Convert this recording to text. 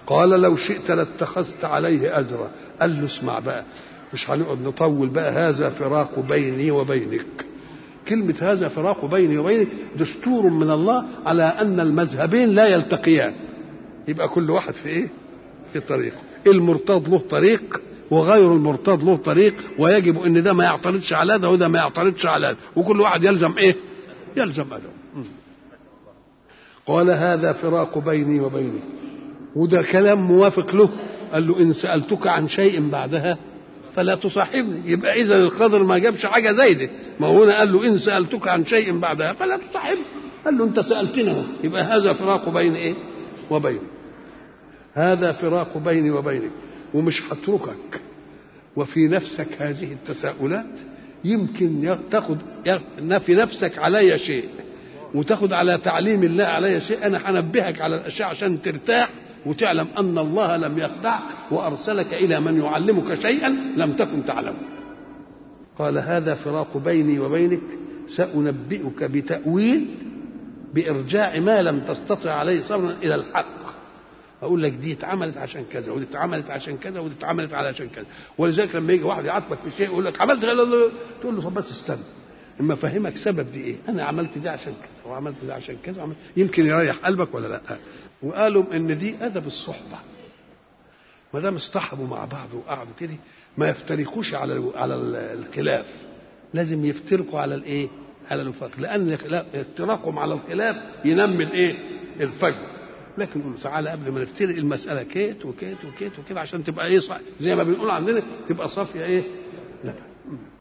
قال لو شئت لاتخذت عليه اجرا قال له اسمع بقى مش هنقعد نطول بقى هذا فراق بيني وبينك كلمة هذا فراق بيني وبينك دستور من الله على أن المذهبين لا يلتقيان يبقى كل واحد في إيه؟ في طريقه المرتض له طريق وغير المرتض له طريق ويجب ان ده ما يعترضش على ده وده ما يعترضش على ده وكل واحد يلزم ايه يلزم اجره قال هذا فراق بيني وبينك وده كلام موافق له قال له ان سالتك عن شيء بعدها فلا تصاحبني يبقى اذا الخضر ما جابش حاجه زي دي ما هو هنا قال له ان سالتك عن شيء بعدها فلا تصاحبني قال له انت سالتنا اهو يبقى هذا فراق بين ايه وبينك هذا فراق بيني وبينك ومش هتركك وفي نفسك هذه التساؤلات يمكن تاخد في نفسك علي شيء وتاخد على تعليم الله علي شيء انا هنبهك على الاشياء عشان ترتاح وتعلم ان الله لم يخدعك وارسلك الى من يعلمك شيئا لم تكن تعلمه قال هذا فراق بيني وبينك سانبئك بتاويل بارجاع ما لم تستطع عليه صبرا الى الحق اقول لك دي اتعملت عشان كذا ودي اتعملت عشان كذا ودي اتعملت علشان كذا ولذلك لما يجي واحد يعاتبك في شيء يقول لك عملت كذا تقول له طب بس استنى اما افهمك سبب دي ايه انا عملت دي عشان كذا وعملت دي عشان كذا وعملت يمكن يريح قلبك ولا لا وقالوا ان دي ادب الصحبه ما دام اصطحبوا مع بعض وقعدوا كده ما يفترقوش على على الخلاف لازم يفترقوا على الايه على الوفاق لان افتراقهم على الخلاف ينمي الايه الفجر لكن نقول تعالى قبل ما نفترق المساله كيت وكيت وكيت وكده عشان تبقى ايه صح زي ما بنقول عندنا تبقى صافيه ايه لا